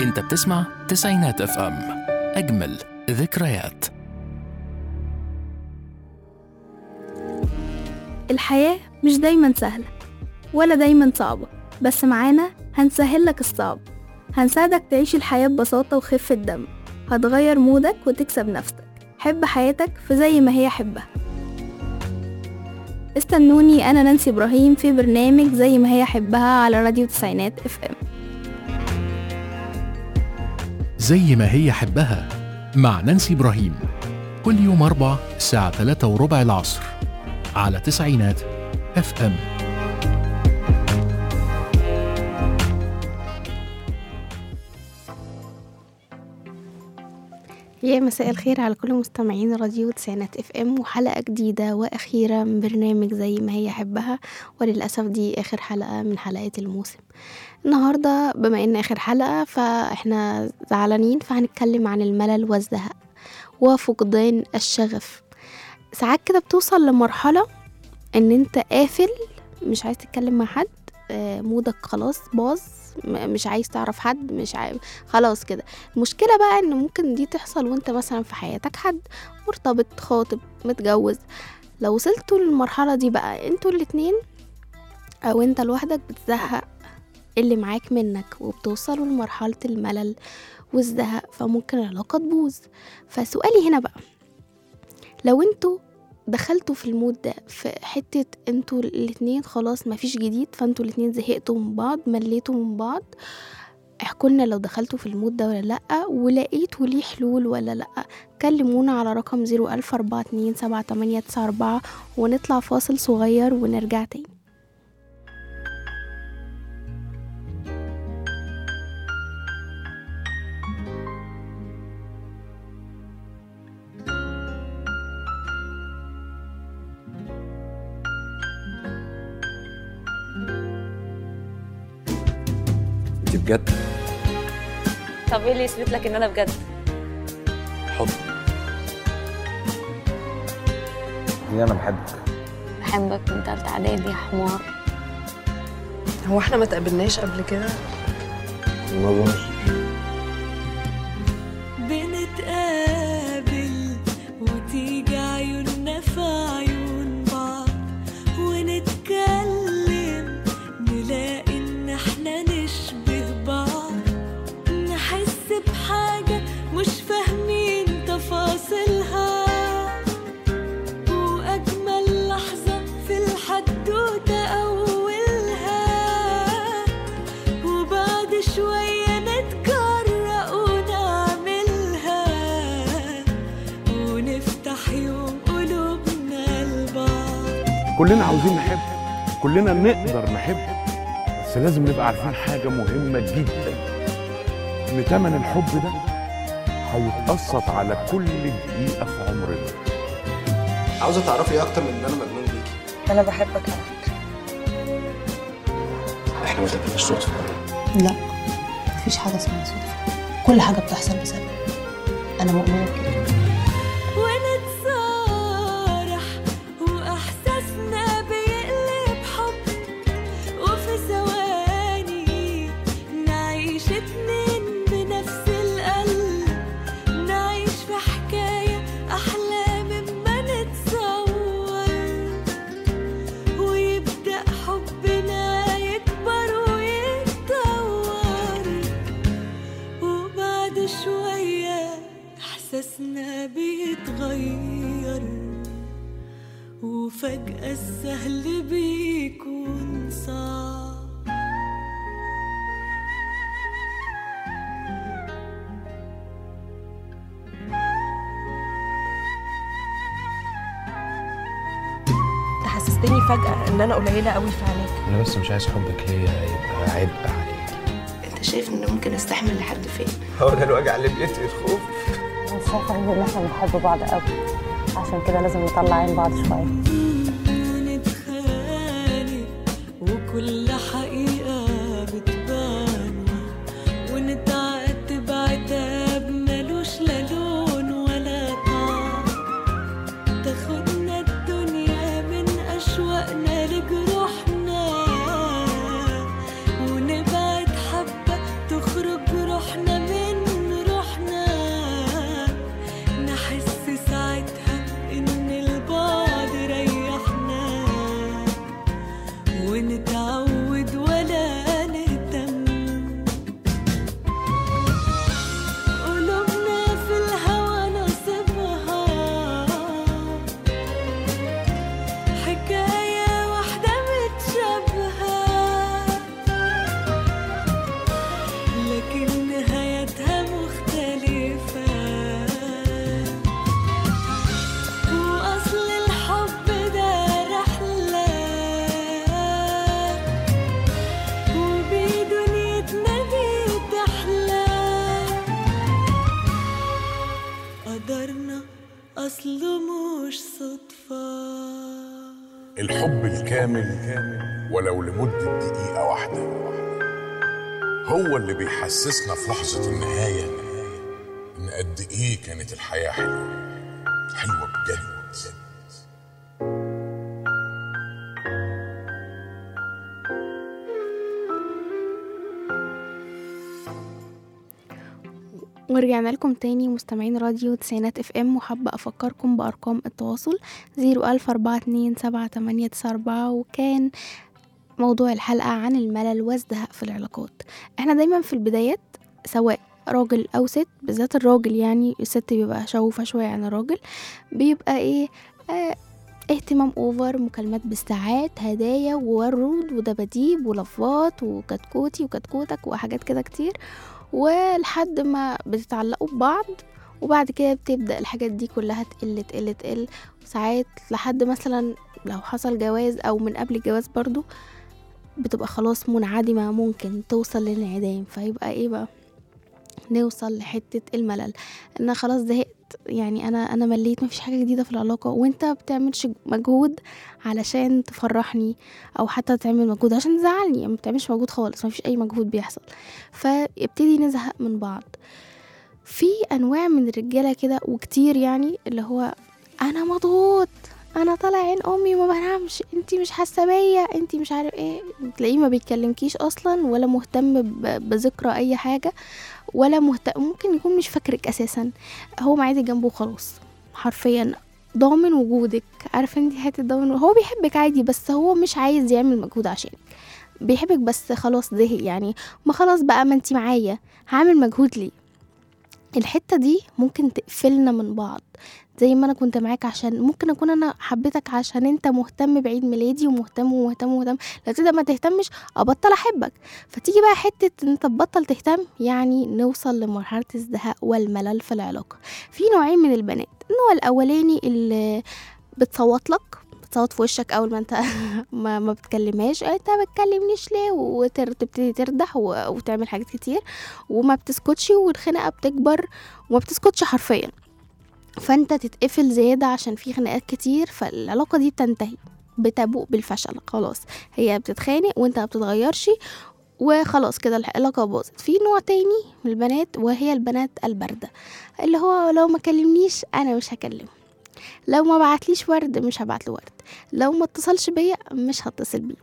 انت بتسمع تسعينات اف ام اجمل ذكريات الحياة مش دايما سهلة ولا دايما صعبة بس معانا هنسهل لك الصعب هنساعدك تعيش الحياة ببساطة وخفة دم هتغير مودك وتكسب نفسك حب حياتك في زي ما هي حبها استنوني أنا نانسي إبراهيم في برنامج زي ما هي حبها على راديو تسعينات اف ام زي ما هي حبها مع نانسي إبراهيم كل يوم أربع الساعة 3 وربع العصر على تسعينات اف ام يا مساء الخير على كل مستمعين راديو تسعينات اف ام وحلقة جديدة وأخيرة من برنامج زي ما هي حبها وللأسف دي آخر حلقة من حلقات الموسم النهاردة بما إن آخر حلقة فإحنا زعلانين فهنتكلم عن الملل والزهق وفقدان الشغف ساعات كده بتوصل لمرحلة إن أنت قافل مش عايز تتكلم مع حد آه، مودك خلاص باظ م- مش عايز تعرف حد مش عايز خلاص كده المشكلة بقى ان ممكن دي تحصل وانت مثلا في حياتك حد مرتبط خاطب متجوز لو وصلتوا للمرحلة دي بقى انتوا الاتنين او انت لوحدك بتزهق اللي معاك منك وبتوصلوا لمرحلة الملل والزهق فممكن العلاقة تبوظ فسؤالي هنا بقى لو انتوا دخلتوا في المود ده في حتة انتوا الاتنين خلاص مفيش جديد فانتوا الاتنين زهقتوا من بعض مليتوا من بعض احكوا لنا لو دخلتوا في المود ده ولا لأ ولقيتوا ليه حلول ولا لأ كلمونا على رقم زيرو ألف أربعة اتنين سبعة تمانية تسعة أربعة ونطلع فاصل صغير ونرجع تاني انت بجد طب ايه اللي يثبت لك ان انا بجد حب دي انا بحبك بحبك من تالتة اعدادي يا حمار هو احنا ما تقابلناش قبل كده ما اظنش بنتقابل وتيجي عيوننا في عيون بعض ونتكلم نلاقي ان احنا نشبه بعض نحس بحاجة مش فاهمين تفاصيلها وأجمل لحظة في الحدوتة أولها وبعد شوية نتجرأ ونعملها ونفتح يوم قلوبنا لبعض كلنا عاوزين نحب كلنا نقدر نحب بس لازم نبقى عارفين حاجة مهمة جدا إن تمن الحب ده هيتقسط على كل دقيقة في عمرنا عاوزه تعرفي ايه اكتر من ان انا مجنون بيكي انا بحبك على فكرة احنا ما تقابلناش صدفه لا مفيش حاجة اسمها صدفة كل حاجة بتحصل بسبب أنا مؤمنة بكده ونتصارح وإحساسنا بيقلب حب وفي ثواني نعيش اتنين بنفس القلب نعيش في حكاية أحلى مما نتصور ويبدأ حبنا يكبر ويتطور وبعد شوية إحساسنا بيتغير وفجأة السهل بيكون صعب انت حسستني فجأة ان انا قليلة قوي في عينيك انا بس مش عايز حبك ليا يبقى عبء عليك أنت شايف إن ممكن أستحمل لحد فين؟ هو ده الوجع اللي بيقتل الخوف انا شايفه ان احنا بنحب بعض قوي عشان كده لازم نطلع عين بعض شويه ونتخانق وكل حقيقة بتبان ونتعاتب عتاب ملوش لا لون ولا طعم تاخدنا الدنيا من أشواقنا لجروحنا ونبعد حبة تخرج روحنا نتعود ولا نهتم قلوبنا في الهوى نصيبها حكاية واحدة متشابهة لكن نهايتها مختلفة وأصل الحب ده رحلة وبدنيتنا بتحلى قدرنا أصله مش صدفة الحب الكامل ولو لمدة دقيقة واحدة هو اللي بيحسسنا في لحظة النهاية إن قد إيه كانت الحياة حلوة حلوة بجد ورجعنا لكم تاني مستمعين راديو تسعينات اف ام وحابة افكركم بارقام التواصل زيرو الف اربعة اتنين سبعة تمانية تسعة اربعة وكان موضوع الحلقة عن الملل والزهق في العلاقات احنا دايما في البدايات سواء راجل او ست بالذات الراجل يعني الست بيبقى شغوفة شوية عن الراجل بيبقى ايه آه اهتمام اوفر مكالمات بالساعات هدايا وورود ودباديب ولفات وكتكوتي وكتكوتك وحاجات كده كتير ولحد ما بتتعلقوا ببعض وبعد كده بتبدأ الحاجات دي كلها تقل تقل تقل ساعات لحد مثلا لو حصل جواز او من قبل الجواز برضو بتبقى خلاص منعدمة ممكن توصل للانعدام فيبقى ايه بقى نوصل لحتة الملل انا خلاص زهقت يعني انا انا مليت مفيش حاجة جديدة في العلاقة وانت بتعملش مجهود علشان تفرحني او حتى تعمل مجهود عشان تزعلني يعني ما بتعملش مجهود خالص مفيش اي مجهود بيحصل فيبتدي نزهق من بعض في انواع من الرجاله كده وكتير يعني اللي هو انا مضغوط انا طالع عين امي ما بنامش انتي مش حاسه بيا انتي مش عارف ايه تلاقيه ما بيتكلمكيش اصلا ولا مهتم ب- بذكرى اي حاجه ولا مهتم ممكن يكون مش فاكرك اساسا هو معادي جنبه وخلاص حرفيا ضامن وجودك عارفه انتي حته ضامن هو بيحبك عادي بس هو مش عايز يعمل مجهود عشانك بيحبك بس خلاص زهق يعني ما خلاص بقى ما انتي معايا هعمل مجهود ليه الحتة دي ممكن تقفلنا من بعض زي ما انا كنت معاك عشان ممكن اكون انا حبيتك عشان انت مهتم بعيد ميلادي ومهتم ومهتم ومهتم لو تبدا ما تهتمش ابطل احبك فتيجي بقى حتة ان انت تبطل تهتم يعني نوصل لمرحلة الزهق والملل في العلاقة في نوعين من البنات النوع الاولاني اللي بتصوت لك بتصوت في وشك اول ما انت ما, ما بتكلمهاش انت ما بتكلمنيش ليه وتبتدي تردح و- وتعمل حاجات كتير وما بتسكتش والخناقه بتكبر وما بتسكتش حرفيا فانت تتقفل زياده عشان في خناقات كتير فالعلاقه دي بتنتهي بتبوء بالفشل خلاص هي بتتخانق وانت ما بتتغيرش وخلاص كده العلاقة باظت في نوع تاني من البنات وهي البنات الباردة اللي هو لو ما كلمنيش انا مش هكلمه لو ما بعتليش ورد مش هبعت له ورد لو ما اتصلش بيا مش هتصل بيه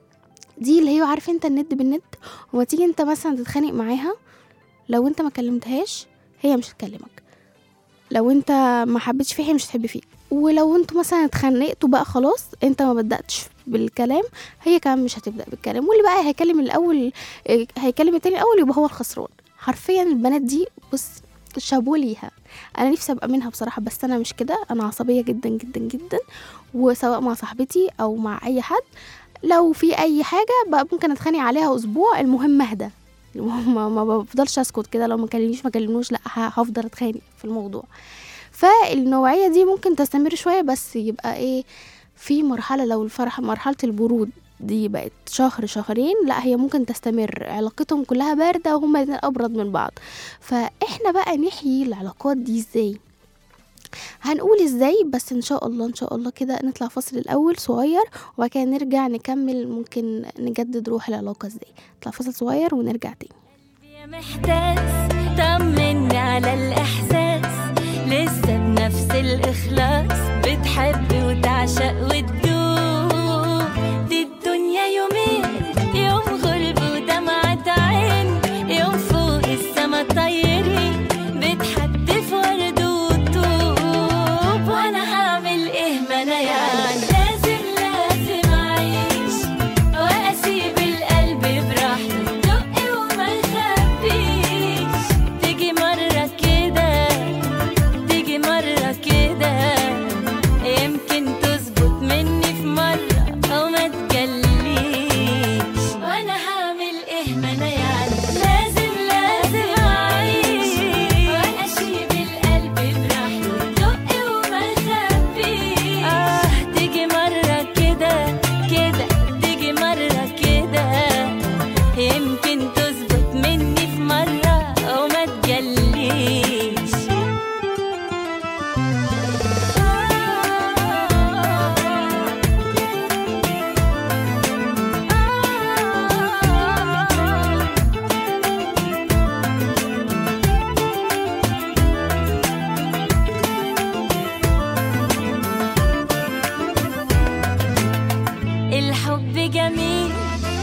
دي اللي هي عارف انت الند بالند وما تيجي انت مثلا تتخانق معاها لو انت ما كلمتهاش هي مش هتكلمك لو انت ما حبيتش فيه هي مش هتحب فيك ولو انتوا مثلا اتخانقتوا بقى خلاص انت ما بدأتش بالكلام هي كمان مش هتبدأ بالكلام واللي بقى هيكلم الاول اه، هيكلم التاني الاول يبقى هو الخسران حرفيا البنات دي بص شابوه ليها انا نفسي ابقى منها بصراحه بس انا مش كده انا عصبيه جدا جدا جدا وسواء مع صاحبتي او مع اي حد لو في اي حاجه بقى ممكن اتخانق عليها اسبوع المهم اهدى المهم ما- ما بفضلش اسكت كده لو ما كلمنيش ما كلمنوش لا ه- هفضل اتخانق في الموضوع فالنوعيه دي ممكن تستمر شويه بس يبقى ايه في مرحله لو الفرح مرحله البرود دي بقت شهر شهرين لا هي ممكن تستمر علاقتهم كلها باردة وهما الاتنين أبرد من بعض فإحنا بقى نحيي العلاقات دي ازاي هنقول ازاي بس ان شاء الله ان شاء الله كده نطلع فاصل الاول صغير وبعد كده نرجع نكمل ممكن نجدد روح العلاقه ازاي نطلع فاصل صغير ونرجع تاني محتاس طمني على الإحساس لسه بنفس الإخلاص بتحب وتعشق وتدوب دي الدنيا يومين يوم غرب ودمعة عين يوم فوق السما طايرين بتحدف ورد وطوب وأنا هعمل إيه ما أنا يعني لازم لازم أعيش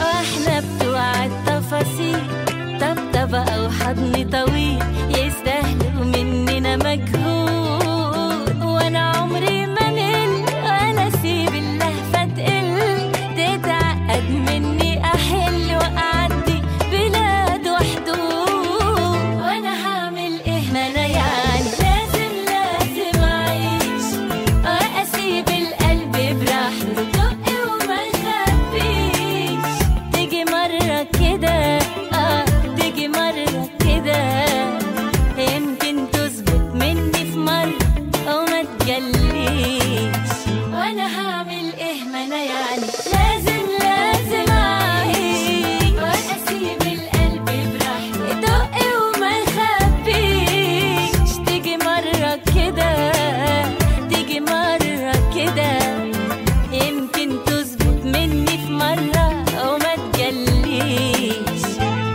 واحنا بتوع التفاصيل طبطبة أو حضن طويل يستاهلوا مننا مجهود وأنا عمري ما مل ولا أسيب اللهفة تقل تتعقد مني أحل وأعدي بلاد وحدود وأنا هعمل إيه ما أنا يعني لازم لازم أعيش وأسيب القلب براحته دق وما نخبيش تيجي مرة كده اه تيجي مرة كده يمكن تظبط مني في مرة وما تجليش وانا هعمل ايه ما انا يعني لازم لازم اعيش واسيب القلب براحته دق وما يخبيش تيجي مرة كده تيجي مرة كده يمكن تظبط مني في مرة وما تجليش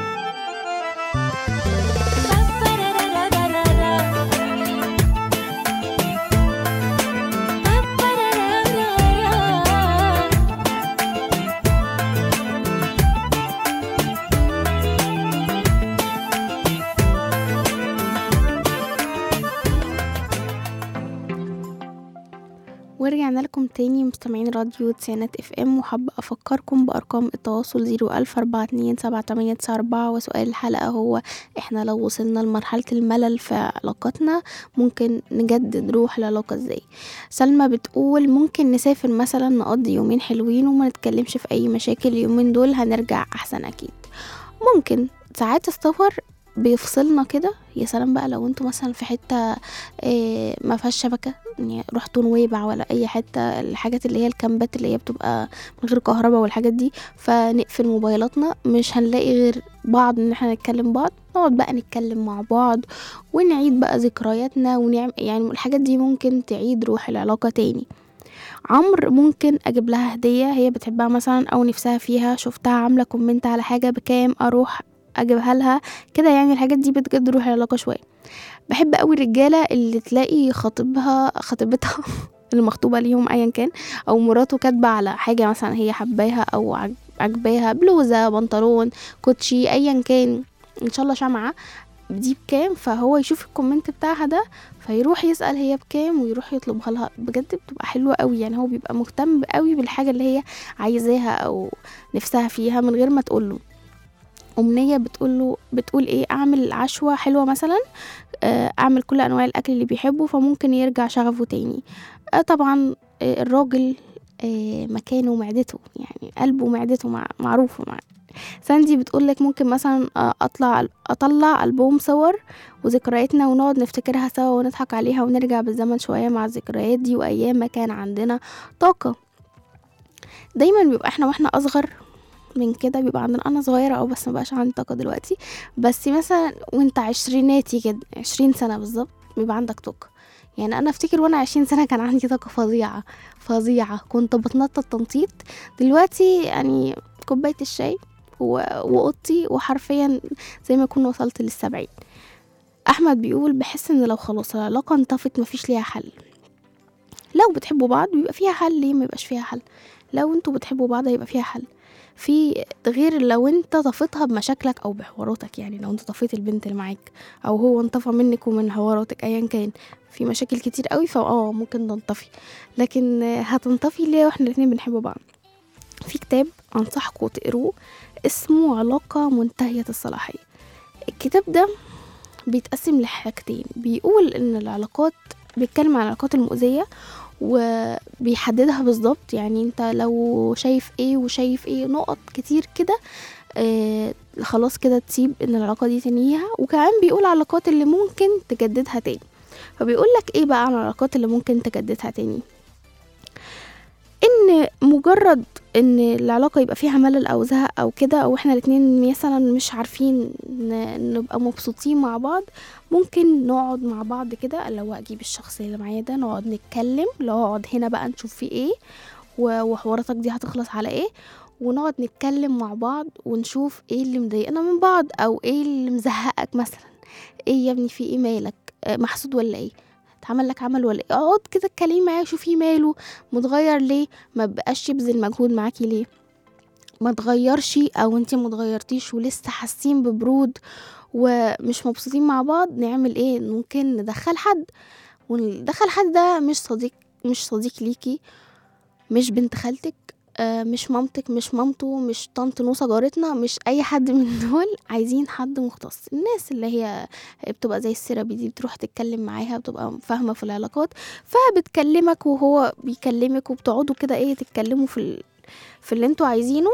ورجعنا لكم تاني مستمعين راديو تسعينات اف ام وحابة افكركم بارقام التواصل زيرو الف اربعة اتنين سبعة تمانية تسعة اربعة وسؤال الحلقة هو احنا لو وصلنا لمرحلة الملل في علاقاتنا ممكن نجدد روح العلاقة ازاي سلمى بتقول ممكن نسافر مثلا نقضي يومين حلوين وما نتكلمش في اي مشاكل اليومين دول هنرجع احسن اكيد ممكن ساعات السفر بيفصلنا كده يا سلام بقى لو انتوا مثلا في حته إيه ما فيهاش شبكه يعني رحتوا نويبع ولا اي حته الحاجات اللي هي الكامبات اللي هي بتبقى من غير كهرباء والحاجات دي فنقفل موبايلاتنا مش هنلاقي غير بعض ان احنا نتكلم بعض نقعد بقى نتكلم مع بعض ونعيد بقى ذكرياتنا ونعمل يعني الحاجات دي ممكن تعيد روح العلاقه تاني عمرو ممكن اجيب لها هديه هي بتحبها مثلا او نفسها فيها شفتها عامله كومنت على حاجه بكام اروح اجيبها لها كده يعني الحاجات دي بتجد روح العلاقه شويه بحب قوي الرجاله اللي تلاقي خطيبها خطيبتها اللي مخطوبه ليهم ايا كان او مراته كاتبه على حاجه مثلا هي حباها او عج- عجباها بلوزه بنطلون كوتشي ايا كان ان شاء الله شمعه دي بكام فهو يشوف الكومنت بتاعها ده فيروح يسأل هي بكام ويروح يطلبها لها بجد بتبقى حلوة قوي يعني هو بيبقى مهتم قوي بالحاجة اللي هي عايزاها او نفسها فيها من غير ما تقوله أمنية بتقوله بتقول ايه اعمل عشوة حلوة مثلا آه، اعمل كل انواع الاكل اللي بيحبه فممكن يرجع شغفه تاني آه، طبعا آه، الراجل آه، مكانه معدته يعني قلبه معدته مع معروفة مع ساندي بتقول لك ممكن مثلا آه، اطلع اطلع البوم صور وذكرياتنا ونقعد نفتكرها سوا ونضحك عليها ونرجع بالزمن شوية مع الذكريات دي وايام ما كان عندنا طاقة دايما بيبقى احنا واحنا اصغر من كده بيبقى عندنا انا صغيرة او بس مبقاش عندي طاقة دلوقتي بس مثلا وانت عشريناتي كده عشرين سنة بالظبط بيبقى عندك طاقة يعني انا افتكر وانا عشرين سنة كان عندي طاقة فظيعة فظيعة كنت بتنطط تنطيط دلوقتي يعني كوباية الشاي و- واوضتي وحرفيا زي ما اكون وصلت للسبعين احمد بيقول بحس ان لو خلاص العلاقة انطفت مفيش ليها حل لو بتحبوا بعض بيبقى فيها حل ليه ما يبقاش فيها حل لو انتوا بتحبوا بعض هيبقى فيها حل في غير لو انت طفيتها بمشاكلك او بحواراتك يعني لو انت طفيت البنت اللي معاك او هو انطفى منك ومن حواراتك ايا كان في مشاكل كتير قوي فاه ممكن تنطفي لكن هتنطفي ليه واحنا الاتنين بنحب بعض في كتاب انصحكم تقروه اسمه علاقة منتهية الصلاحية الكتاب ده بيتقسم لحاجتين بيقول ان العلاقات بيتكلم عن العلاقات المؤذية وبيحددها بالظبط يعني انت لو شايف ايه وشايف ايه نقط كتير كده آه خلاص كده تسيب ان العلاقة دي تنهيها وكمان بيقول على العلاقات اللي ممكن تجددها تاني فبيقول لك ايه بقى عن العلاقات اللي ممكن تجددها تاني ان مجرد ان العلاقة يبقى فيها ملل او زهق او كده او احنا الاتنين مثلا مش عارفين ن- نبقى مبسوطين مع بعض ممكن نقعد مع بعض كده اللي هو اجيب الشخص اللي معايا ده نقعد نتكلم لو اقعد هنا بقى نشوف في ايه و- وحواراتك دي هتخلص على ايه ونقعد نتكلم مع بعض ونشوف ايه اللي مضايقنا من بعض او ايه اللي مزهقك مثلا ايه يا ابني في ايه مالك آه، محسود ولا ايه اتعمل لك عمل ولا ايه اقعد كده اتكلمي معاه شوفي ماله متغير ليه ما بقاش يبذل مجهود معاكي ليه ما تغيرش او انت ما اتغيرتيش ولسه حاسين ببرود ومش مبسوطين مع بعض نعمل ايه ممكن ندخل حد وندخل حد ده مش صديق مش صديق ليكي مش بنت خالتك آه، مش مامتك مش مامته مش طنط نوسة جارتنا مش اي حد من دول عايزين حد مختص الناس اللي هي بتبقى زي السيرابي دي بتروح تتكلم معاها بتبقى فاهمة في العلاقات فبتكلمك وهو بيكلمك وبتقعدوا كده ايه تتكلموا في ال... في اللي انتوا عايزينه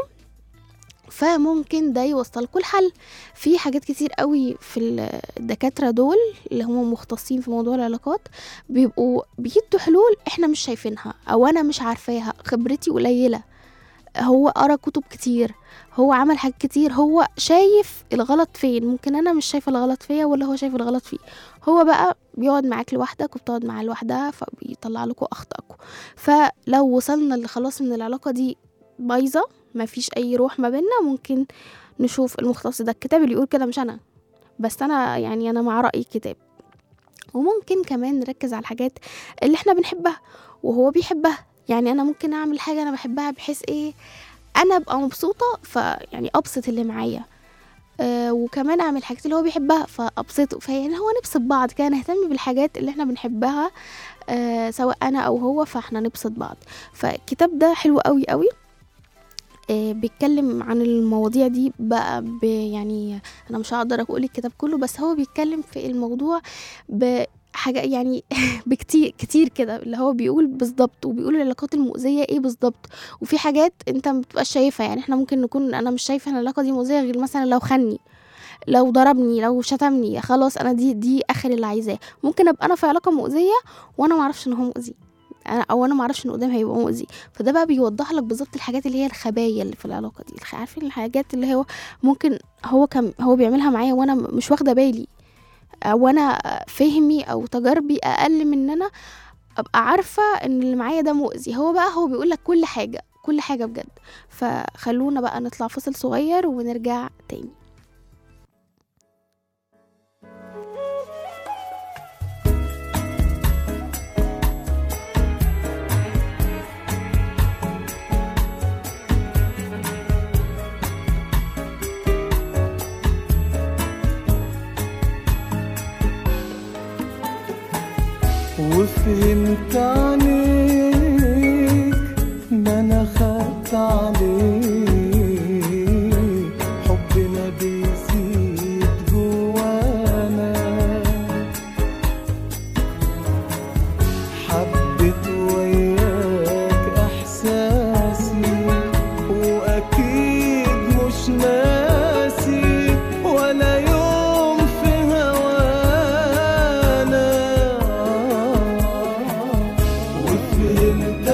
فممكن ده يوصلكوا الحل في حاجات كتير قوي في ال- الدكاترة دول اللي هم مختصين في موضوع العلاقات بيبقوا بيدوا حلول احنا مش شايفينها او انا مش عارفاها خبرتي قليلة هو قرا كتب كتير هو عمل حاجات كتير هو شايف الغلط فين ممكن انا مش شايفه الغلط فيا ولا هو شايف الغلط فيه هو بقى بيقعد معاك لوحدك وبتقعد معاه لوحدها فبيطلع لكم اخطائكم فلو وصلنا لخلاص ان العلاقه دي بايظه مفيش اي روح ما بينا ممكن نشوف المختص ده الكتاب اللي يقول كده مش انا بس انا يعني انا مع راي الكتاب وممكن كمان نركز على الحاجات اللي احنا بنحبها وهو بيحبها يعني انا ممكن اعمل حاجه انا بحبها بحيث ايه انا ابقى مبسوطه فيعني ابسط اللي معايا أه وكمان اعمل الحاجات اللي هو بيحبها فابسطه فيعني هو نبسط بعض كده نهتم بالحاجات اللي احنا بنحبها أه سواء انا او هو فاحنا نبسط بعض فالكتاب ده حلو قوي قوي آه، بيتكلم عن المواضيع دي بقى ب يعني انا مش هقدر اقول الكتاب كله بس هو بيتكلم في الموضوع بحاجة يعني بكتير كتير كده اللي هو بيقول بالظبط وبيقول العلاقات المؤذية ايه بالظبط وفي حاجات انت ما بتبقاش شايفها يعني احنا ممكن نكون انا مش شايفة ان العلاقة دي مؤذية غير مثلا لو خني لو ضربني لو شتمني خلاص انا دي دي اخر اللي عايزاه ممكن ابقى انا في علاقة مؤذية وانا معرفش ان هو مؤذي انا او انا معرفش ان قدام هيبقى مؤذي فده بقى بيوضح لك بالظبط الحاجات اللي هي الخبايا اللي في العلاقه دي الخ- عارفين الحاجات اللي هو ممكن هو كان هو بيعملها معايا وانا م- مش واخده بالي او انا فهمي او تجاربي اقل من ان انا ابقى عارفه ان اللي معايا ده مؤذي هو بقى هو بيقول لك كل حاجه كل حاجه بجد فخلونا بقى نطلع فصل صغير ونرجع تاني وفهمت عليك ما انا خدت عليك حبنا بيزيد جوانا حبيت وياك احساسي واكيد مش ناسي ولا يوم في هوانا وفهمت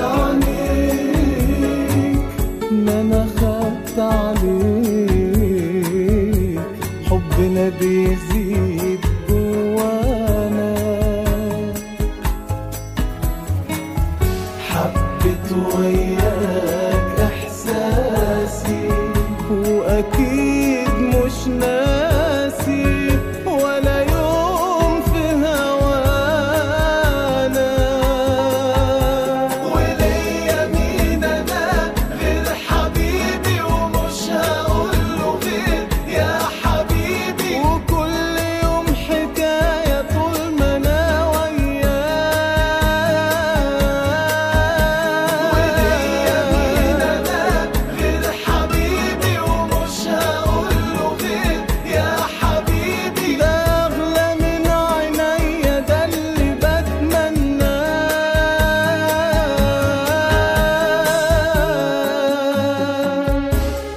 عليك ما انا خدت عليك حبنا بيزيد جوانا حبيت وياك احساسي واكيد مش ناسي ولا يوم في هوانا وليا مين انا غير حبيبي ومش هقوله غير يا حبيبي وكل يوم حكايه طول ما انا وياك وليا مين انا غير حبيبي ومش هقوله غير يا حبيبي ده اغلى من عينيا ده اللي بتمناه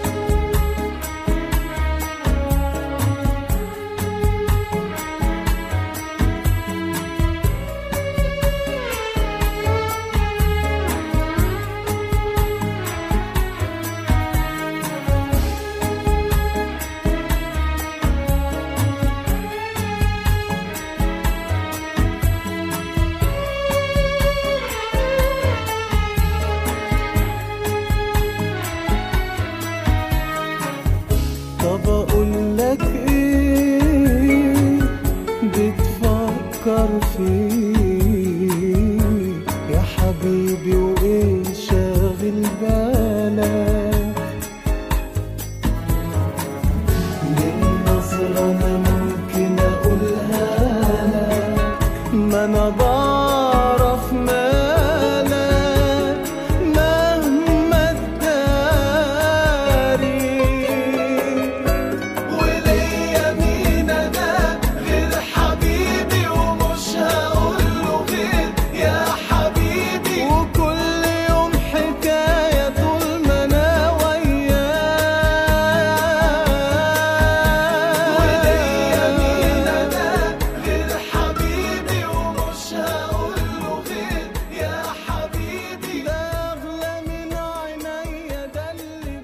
طب اقول لك ايه بتفكر فيه يا حبيبي وايه شاغل بالك نظرة أنا ممكن أقولها لك ما أنا بعرف مالك مهما تداري وليا مين أنا غير حبيبي ومش هقوله غير يا حبيبي وكل يوم حكاية طول ما أنا وياك وليا مين أنا غير حبيبي ومش هقوله غير يا حبيبي ده أغلى من عينيا ده اللي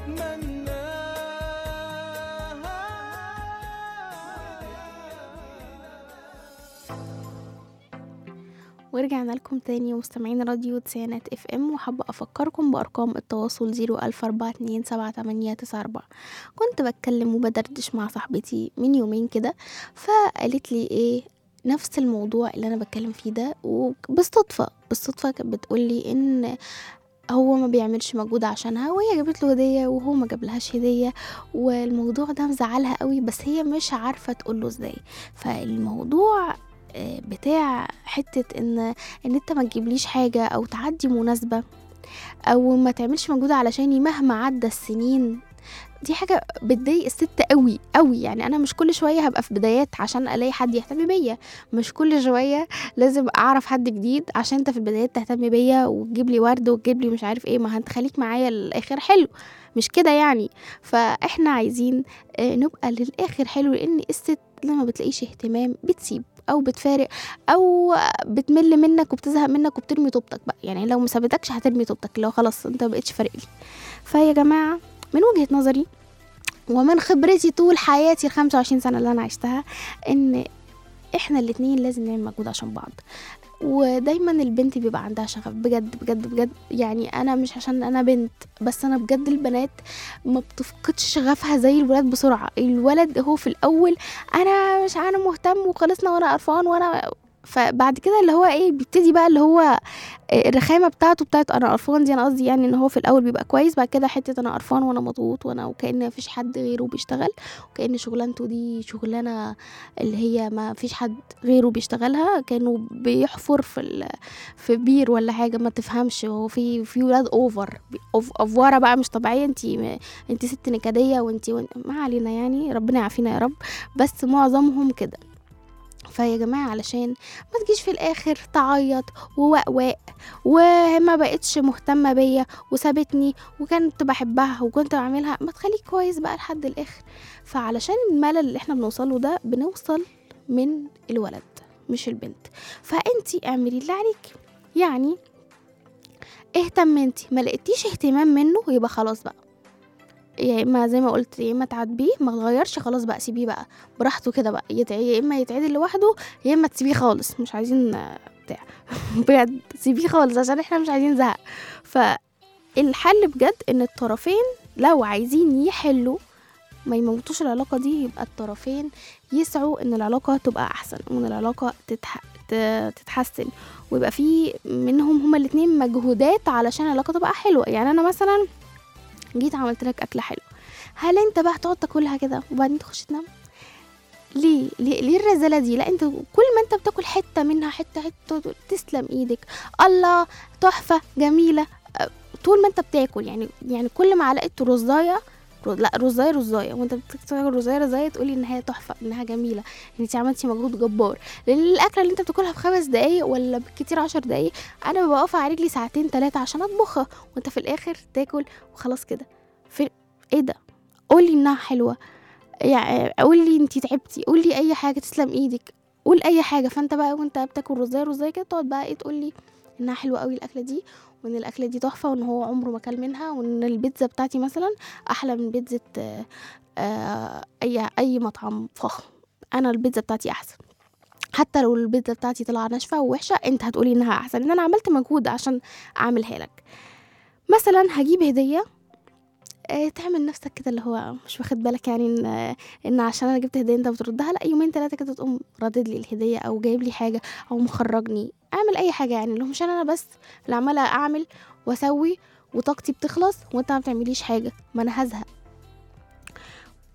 ورجعنا لكم تاني مستمعين راديو تسعينات اف ام وحابة افكركم بارقام التواصل زيرو الف اربعة اتنين سبعة تمانية تسعة اربعة كنت بتكلم وبدردش مع صاحبتي من يومين كده فقالت لي ايه نفس الموضوع اللي انا بتكلم فيه ده وبالصدفة بالصدفة كانت بتقولي ان هو ما بيعملش مجهود عشانها وهي جابت له هدية وهو ما جابلهاش هدية والموضوع ده مزعلها قوي بس هي مش عارفة تقوله ازاي فالموضوع آه، بتاع حتة ان ان انت ما تجيبليش حاجة او تعدي مناسبة او ما تعملش مجهود علشاني مهما عدى السنين دي حاجة بتضايق الست قوي قوي يعني انا مش كل شوية هبقى في بدايات عشان الاقي حد يهتم بيا مش كل شوية لازم اعرف حد جديد عشان انت في البدايات تهتم بيا وتجيب لي ورد وتجيب لي مش عارف ايه ما انت خليك معايا للاخر حلو مش كده يعني فاحنا عايزين آه، نبقى للاخر حلو لان الست لما بتلاقيش اهتمام بتسيب او بتفارق او بتمل منك وبتزهق منك وبترمي طوبتك بقى يعني لو ما سابتكش هترمي طوبتك لو خلاص انت مبقتش فارق لي فيا جماعه من وجهه نظري ومن خبرتي طول حياتي ال 25 سنه اللي انا عشتها ان احنا الاتنين لازم نعمل مجهود عشان بعض ودايما البنت بيبقى عندها شغف بجد بجد بجد يعني انا مش عشان انا بنت بس انا بجد البنات ما بتفقدش شغفها زي الولاد بسرعه الولد هو في الاول انا مش انا مهتم وخلصنا وانا قرفان وانا فبعد كده اللي هو ايه بيبتدي بقى اللي هو الرخامه بتاعته بتاعت انا قرفان دي انا قصدي يعني ان هو في الاول بيبقى كويس بعد كده حته انا قرفان وانا مضغوط وانا وكان مفيش حد غيره بيشتغل وكان شغلانته دي شغلانه اللي هي ما فيش حد غيره بيشتغلها كانوا بيحفر في ال... في بير ولا حاجه ما تفهمش هو في في ولاد اوفر أوف افواره بقى مش طبيعيه انت انت ست نكديه وانت ما علينا يعني ربنا يعافينا يا رب بس معظمهم كده فيا جماعة علشان ما تجيش في الآخر تعيط ووقواق وما بقتش مهتمة بيا وسابتني وكنت بحبها وكنت بعملها ما تخليك كويس بقى لحد الآخر فعلشان الملل اللي احنا بنوصله ده بنوصل من الولد مش البنت فانتي اعملي اللي عليك يعني اهتمنتي ما لقيتيش اهتمام منه يبقى خلاص بقى يا اما زي ما قلت يا اما تعاتبيه ما تغيرش خلاص بقى سيبيه بقى براحته كده بقى يتع... يا اما يتعدل لوحده يا اما تسيبيه خالص مش عايزين آه، بتاع بجد سيبيه خالص عشان احنا مش عايزين زهق فالحل بجد ان الطرفين لو عايزين يحلوا ما يموتوش العلاقة دي يبقى الطرفين يسعوا ان العلاقة تبقى احسن وان العلاقة تتح... ت- تتحسن ويبقى في منهم هما الاتنين مجهودات علشان العلاقة تبقى حلوة يعني انا مثلا جيت عملت لك اكله حلوه هل انت بقى تقعد تاكلها كده وبعدين تخش تنام ليه ليه, ليه الرزاله دي لا انت كل ما انت بتاكل حته منها حته حته تقول تسلم ايدك الله تحفه جميله أه، طول ما انت بتاكل يعني يعني كل معلقه رزايه رز- لا رزايه رزايه وانت بتاكل رزايه رزايه تقولي ان هي تحفه انها جميله ان انت عملتي مجهود جبار لان الاكله اللي انت بتاكلها في خمس دقايق ولا بالكتير عشر دقايق انا ببقى واقفه على رجلي ساعتين ثلاثه عشان اطبخها وانت في الاخر تاكل وخلاص كده في ايه ده قولي انها حلوه يعني قولي انتي تعبتي قولي اي حاجه تسلم ايدك قول اي حاجه فانت بقى وانت بتاكل رزايه رزايه كده تقعد بقى ايه تقولي انها حلوه قوي الاكله دي وان الاكله دي تحفه وان هو عمره ما كل منها وان البيتزا بتاعتي مثلا احلى من بيتزا آه، آه، اي اي مطعم فخم انا البيتزا بتاعتي احسن حتى لو البيتزا بتاعتي طلع ناشفه ووحشه انت هتقولي انها احسن ان انا عملت مجهود عشان اعملها لك مثلا هجيب هديه آه، تعمل نفسك كده اللي هو مش واخد بالك يعني ان آه، ان عشان انا جبت هديه انت بتردها لا يومين ثلاثه كده تقوم ردد لي الهديه او جايب لي حاجه او مخرجني اعمل اي حاجه يعني اللي هو مش انا بس اللي عماله اعمل واسوي وطاقتي بتخلص وانت ما بتعمليش حاجه ما انا هزهق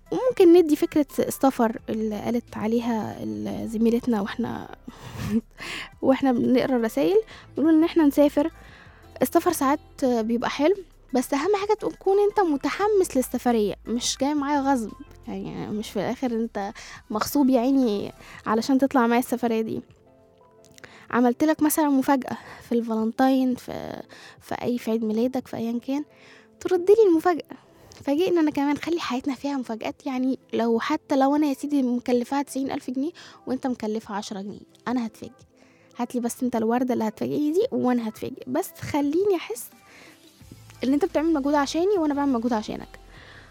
وممكن ندي فكرة السفر اللي قالت عليها ال- زميلتنا واحنا واحنا بنقرا الرسايل بيقولوا ان احنا نسافر السفر ساعات بيبقى حلو بس اهم حاجة تكون انت متحمس للسفرية مش جاي معايا غصب يعني مش في الاخر انت مغصوب يا عيني علشان تطلع معايا السفرية دي عملت لك مثلا مفاجأة في الفالنتاين في في اي في عيد ميلادك في ايا كان ترد لي المفاجأة فاجئنا انا كمان خلي حياتنا فيها مفاجآت يعني لو حتى لو انا يا سيدي مكلفاها تسعين الف جنيه وانت مكلفها عشرة جنيه انا هتفاجئ هاتلي بس انت الوردة اللي هتفاجئني دي وانا هتفاجئ بس خليني احس ان انت بتعمل مجهود عشاني وانا بعمل مجهود عشانك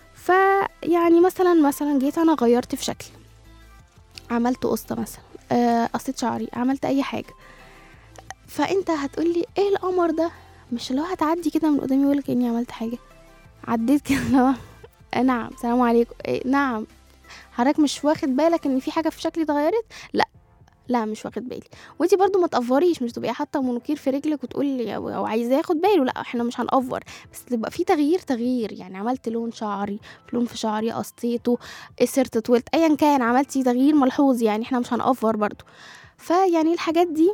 فيعني مثلا مثلا جيت انا غيرت في شكلي عملت قصة مثلا آه، قصيت شعري عملت اي حاجة فانت هتقولي ايه القمر ده مش اللي هو هتعدي كده من قدامي ولا كاني عملت حاجة عديت كده اللي هو آه، نعم سلام عليكم إيه نعم حضرتك مش واخد بالك ان في حاجه في شكلي اتغيرت لا لا مش واخد بالي وانتي برضو ما تقفريش مش تبقي حاطه منوكير في رجلك وتقولي او أو عايزاه ياخد باله لا احنا مش هنقفر بس تبقى في تغيير تغيير يعني عملت لون شعري لون في شعري قصيته قصرت طولت ايا كان عملتي تغيير ملحوظ يعني احنا مش هنقفر برضو فيعني الحاجات دي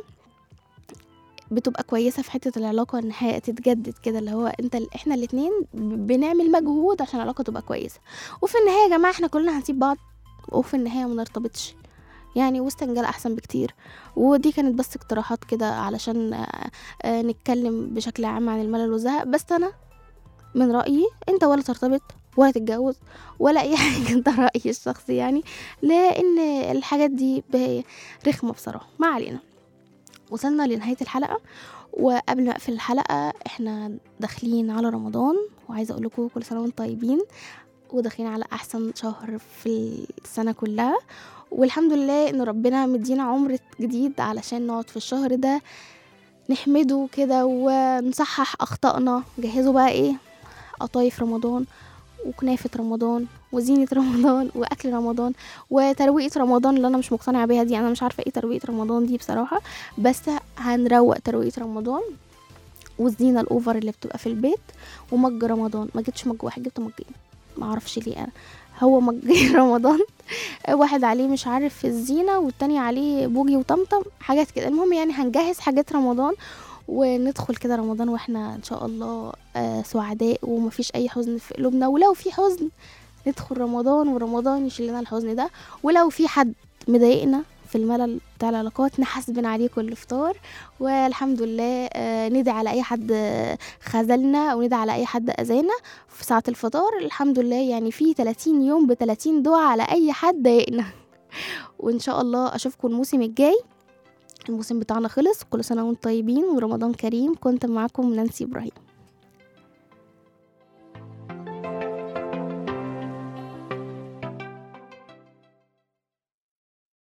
بتبقى كويسه في حته العلاقه ان هي تتجدد كده اللي هو انت احنا الاتنين بنعمل مجهود عشان العلاقه تبقى كويسه وفي النهايه يا جماعه احنا كلنا هنسيب بعض وفي النهايه ما نرتبطش يعني وسط رجاله احسن بكتير ودي كانت بس اقتراحات كده علشان آه، آه، نتكلم بشكل عام عن الملل والزهق بس انا من رايي انت ولا ترتبط ولا تتجوز ولا اي حاجه ده رايي الشخصي يعني لان الحاجات دي ب- رخمه بصراحه ما علينا وصلنا لنهايه الحلقه وقبل ما اقفل الحلقه احنا داخلين على رمضان وعايزه اقول لكم كل سنه وانتم طيبين وداخلين على احسن شهر في السنه كلها والحمد لله ان ربنا مدينا عمر جديد علشان نقعد في الشهر ده نحمده كده ونصحح اخطائنا جهزوا بقى ايه قطايف رمضان وكنافة رمضان وزينة رمضان وأكل رمضان وترويقة رمضان اللي أنا مش مقتنعة بيها دي أنا مش عارفة ايه ترويقة رمضان دي بصراحة بس هنروق ترويقة رمضان والزينة الأوفر اللي بتبقى في البيت ومج رمضان ما جبتش مج واحد جبت مجين ما اعرفش ليه انا هو مج رمضان واحد عليه مش عارف الزينة والتاني عليه بوجي وطمطم حاجات كده المهم يعني هنجهز حاجات رمضان وندخل كده رمضان واحنا ان شاء الله آه سعداء ومفيش اي حزن في قلوبنا ولو في حزن ندخل رمضان ورمضان يشيل لنا الحزن ده ولو في حد مضايقنا في الملل بتاع العلاقات نحاسبن عليه كل فطار والحمد لله آه ندعي على اي حد آه، خذلنا او ندعي على اي حد اذانا في ساعة الفطار الحمد لله يعني في 30 يوم ب 30 دعاء على اي حد ضايقنا وان شاء الله اشوفكم الموسم الجاي الموسم بتاعنا خلص كل سنة وانتم طيبين ورمضان كريم كنت معاكم نانسي ابراهيم